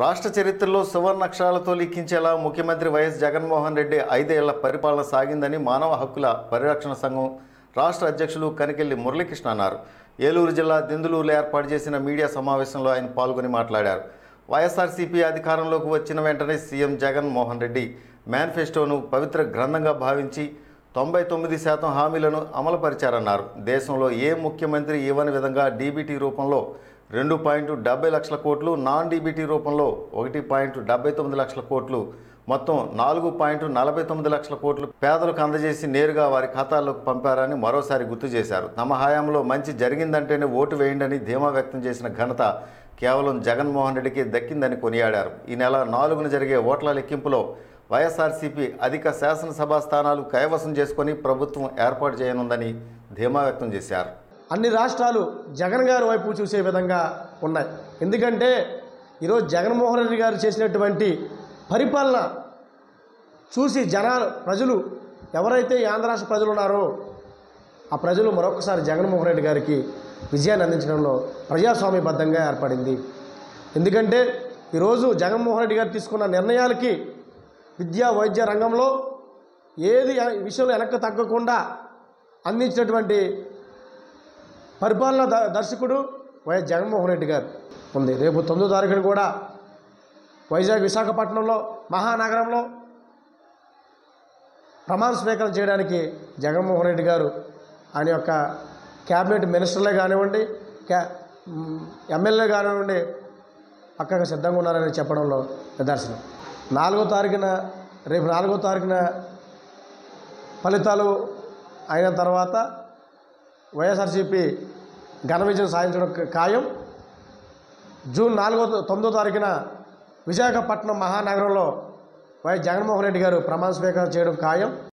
రాష్ట్ర చరిత్రలో సువర్ణాక్షరాలతో లిఖించేలా ముఖ్యమంత్రి వైఎస్ జగన్మోహన్ రెడ్డి ఐదేళ్ల పరిపాలన సాగిందని మానవ హక్కుల పరిరక్షణ సంఘం రాష్ట్ర అధ్యక్షులు కనికెల్లి మురళీకృష్ణ అన్నారు ఏలూరు జిల్లా దిందులూరులో ఏర్పాటు చేసిన మీడియా సమావేశంలో ఆయన పాల్గొని మాట్లాడారు వైఎస్ఆర్సీపీ అధికారంలోకి వచ్చిన వెంటనే సీఎం జగన్మోహన్ రెడ్డి మేనిఫెస్టోను పవిత్ర గ్రంథంగా భావించి తొంభై తొమ్మిది శాతం హామీలను అమలుపరిచారన్నారు దేశంలో ఏ ముఖ్యమంత్రి ఇవ్వని విధంగా డీబీటీ రూపంలో రెండు పాయింట్ డెబ్బై లక్షల కోట్లు నాన్ డీబీటీ రూపంలో ఒకటి పాయింట్ డెబ్బై తొమ్మిది లక్షల కోట్లు మొత్తం నాలుగు పాయింట్ నలభై తొమ్మిది లక్షల కోట్లు పేదలకు అందజేసి నేరుగా వారి ఖాతాల్లోకి పంపారని మరోసారి గుర్తు చేశారు తమ హయాంలో మంచి జరిగిందంటేనే ఓటు వేయండని ధీమా వ్యక్తం చేసిన ఘనత కేవలం జగన్మోహన్ రెడ్డికి దక్కిందని కొనియాడారు ఈ నెల నాలుగున జరిగే ఓట్ల లెక్కింపులో వైఎస్ఆర్సీపీ అధిక శాసనసభ స్థానాలు కైవసం చేసుకొని ప్రభుత్వం ఏర్పాటు చేయనుందని ధీమా వ్యక్తం చేశారు అన్ని రాష్ట్రాలు జగన్ గారి వైపు చూసే విధంగా ఉన్నాయి ఎందుకంటే ఈరోజు జగన్మోహన్ రెడ్డి గారు చేసినటువంటి పరిపాలన చూసి జనాలు ప్రజలు ఎవరైతే ఈ ఆంధ్ర రాష్ట్ర ప్రజలు ఉన్నారో ఆ ప్రజలు మరొకసారి జగన్మోహన్ రెడ్డి గారికి విజయాన్ని అందించడంలో ప్రజాస్వామ్యబద్ధంగా ఏర్పడింది ఎందుకంటే ఈరోజు జగన్మోహన్ రెడ్డి గారు తీసుకున్న నిర్ణయాలకి విద్యా వైద్య రంగంలో ఏది ఈ విషయంలో వెనక్కి తగ్గకుండా అందించినటువంటి పరిపాలనా ద- దర్శకుడు వైఎస్ జగన్మోహన్ రెడ్డి గారు ఉంది రేపు తొమ్మిదో తారీఖున కూడా వైజాగ్ విశాఖపట్నంలో మహానగరంలో ప్రమాణ స్వీకారం చేయడానికి జగన్మోహన్ రెడ్డి గారు ఆయన యొక్క క్యాబినెట్ మినిస్టర్లే కానివ్వండి క్యా మ్, ఎమ్మెల్యే కానివ్వండి పక్కగా సిద్ధంగా ఉన్నారని చెప్పడంలో నిదర్శనం నాలుగో తారీఖున రేపు నాలుగో తారీఖున ఫలితాలు అయిన తర్వాత వైఎస్ఆర్సీపీ ఘన విజయం సాధించడం ఖాయం జూన్ నాలుగో తొమ్మిదో తారీఖున విశాఖపట్నం మహానగరంలో వైఎస్ జగన్మోహన్ రెడ్డి గారు ప్రమాణ స్వీకారం చేయడం ఖాయం